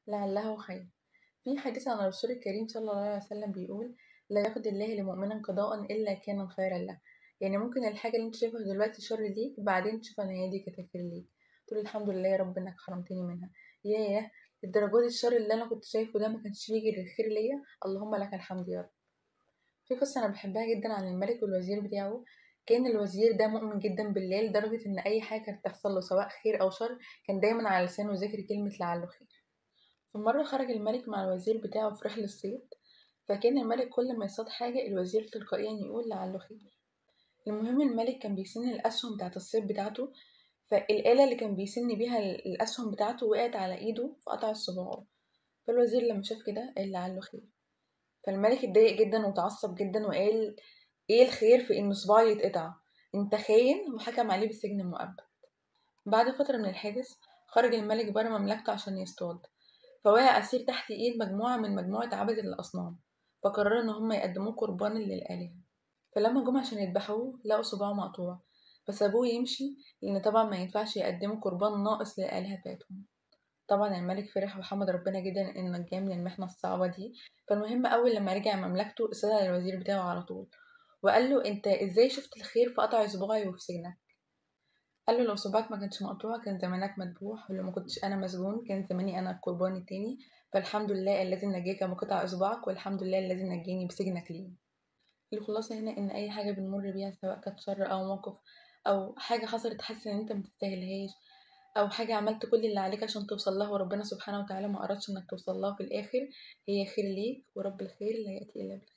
لعله خير في حديث عن الرسول الكريم صلى الله عليه وسلم بيقول لا يقضي الله لمؤمن قضاء إلا كان خيرا له يعني ممكن الحاجة اللي انت شايفها دلوقتي شر ليك بعدين تشوفها ان هي دي كانت خير ليك تقول الحمد لله يا رب انك حرمتني منها ياه الدرجات الشر اللي انا كنت شايفه ده ما كانش بيجي للخير ليا اللهم لك الحمد يا رب في قصة انا بحبها جدا عن الملك والوزير بتاعه كان الوزير ده مؤمن جدا بالله لدرجة ان اي حاجة كانت تحصل له سواء خير او شر كان دايما على لسانه ذكر كلمة لعله خير في مرة خرج الملك مع الوزير بتاعه في رحلة صيد فكان الملك كل ما يصطاد حاجة الوزير تلقائيا يقول لعله خير المهم الملك كان بيسن الأسهم بتاعة الصيد بتاعته فالآلة اللي كان بيسن بيها الأسهم بتاعته وقعت على إيده فقطع الصباع فالوزير لما شاف كده قال لعله خير فالملك اتضايق جدا وتعصب جدا وقال ايه الخير في ان صباعي يتقطع انت خاين وحكم عليه بالسجن المؤبد بعد فترة من الحادث خرج الملك برا مملكته عشان يصطاد فوقع أسير تحت إيد مجموعة من مجموعة عبدة الأصنام فقرروا إن هم يقدموه قربانا للآلهة فلما جم عشان يذبحوه لقوا صباعه مقطوع فسابوه يمشي لأن طبعا ما ينفعش يقدموا قربان ناقص للآلهة بتاعتهم طبعا الملك فرح وحمد ربنا جدا إنه نجاه من المحنة الصعبة دي فالمهم أول لما رجع مملكته استدعى الوزير بتاعه على طول وقال له انت ازاي شفت الخير في قطع صباعي وفي سجنك قال له لو صباعك ما كانش مقطوع كان زمانك مذبوح ولو ما كنتش انا مسجون كان زماني انا القربان التاني فالحمد لله الذي نجاك بقطع اصبعك والحمد لله الذي نجاني بسجنك ليه الخلاصة هنا ان اي حاجة بنمر بيها سواء كانت شر او موقف او حاجة حصلت حاسس ان انت متستاهلهاش او حاجة عملت كل اللي عليك عشان توصل لها وربنا سبحانه وتعالى ما اردش انك توصل لها في الاخر هي خير ليك ورب الخير لا يأتي الا بالخير